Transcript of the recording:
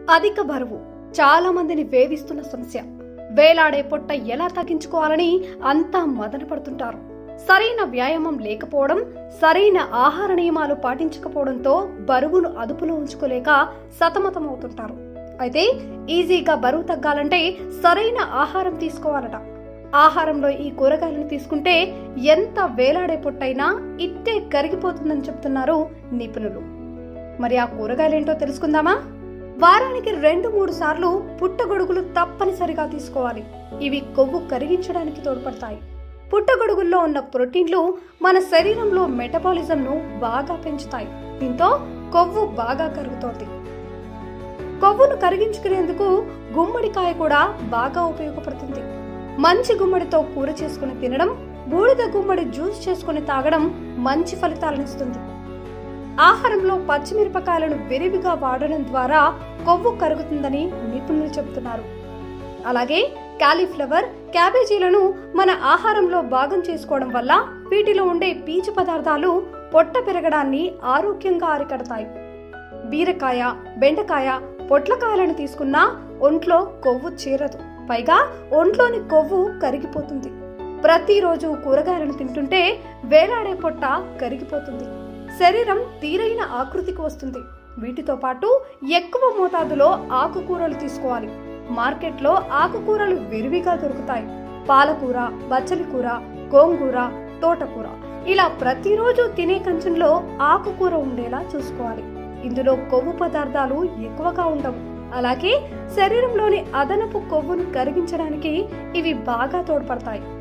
అధిక బరువు చాలా మందిని వేధిస్తున్న సమస్య వేలాడే పొట్ట ఎలా తగ్గించుకోవాలని అంతా మదన పడుతుంటారు సరైన వ్యాయామం లేకపోవడం సరైన ఆహార నియమాలు పాటించకపోవడంతో బరువును అదుపులో ఉంచుకోలేక సతమతమవుతుంటారు అయితే ఈజీగా బరువు తగ్గాలంటే సరైన ఆహారం తీసుకోవాలట ఆహారంలో ఈ కూరగాయలను తీసుకుంటే ఎంత వేలాడే పొట్టైనా ఇట్టే కరిగిపోతుందని చెప్తున్నారు నిపుణులు మరి ఆ కూరగాయలేంటో తెలుసుకుందామా వారానికి రెండు మూడు సార్లు పుట్టగొడుగులు తప్పనిసరిగా తీసుకోవాలి ఇవి కొవ్వు కరిగించడానికి తోడ్పడతాయి పుట్టగొడుగుల్లో ఉన్న ప్రోటీన్లు మన శరీరంలో మెటబాలిజంను బాగా పెంచుతాయి దీంతో కొవ్వు బాగా కరుగుతోంది కొవ్వును కరిగించుకునేందుకు గుమ్మడికాయ కూడా బాగా ఉపయోగపడుతుంది మంచి గుమ్మడితో కూర చేసుకుని తినడం బూడిద గుమ్మడి జ్యూస్ చేసుకుని తాగడం మంచి ఫలితాలను ఇస్తుంది ఆహారంలో పచ్చిమిరపకాయలను విరివిగా వాడడం ద్వారా కొవ్వు కరుగుతుందని నిపుణులు చెబుతున్నారు అలాగే కాలీఫ్లవర్ క్యాబేజీలను మన ఆహారంలో భాగం చేసుకోవడం వల్ల వీటిలో ఉండే పీచు పదార్థాలు పొట్ట పెరగడాన్ని ఆరోగ్యంగా అరికడతాయి బీరకాయ బెండకాయ పొట్లకాయలను తీసుకున్నా ఒంట్లో కొవ్వు చేరదు పైగా ఒంట్లోని కొవ్వు కరిగిపోతుంది ప్రతిరోజు కూరగాయలను తింటుంటే వేలాడే పొట్ట కరిగిపోతుంది శరీరం తీరైన ఆకృతికి వస్తుంది వీటితో పాటు ఎక్కువ మోతాదులో ఆకుకూరలు తీసుకోవాలి మార్కెట్లో ఆకుకూరలు విరివిగా దొరుకుతాయి పాలకూర బచ్చలి కూర గోంగూర తోటకూర ఇలా ప్రతిరోజు తినే కంచంలో ఆకుకూర ఉండేలా చూసుకోవాలి ఇందులో కొవ్వు పదార్థాలు ఎక్కువగా ఉండవు అలాగే శరీరంలోని అదనపు కొవ్వును కరిగించడానికి ఇవి బాగా తోడ్పడతాయి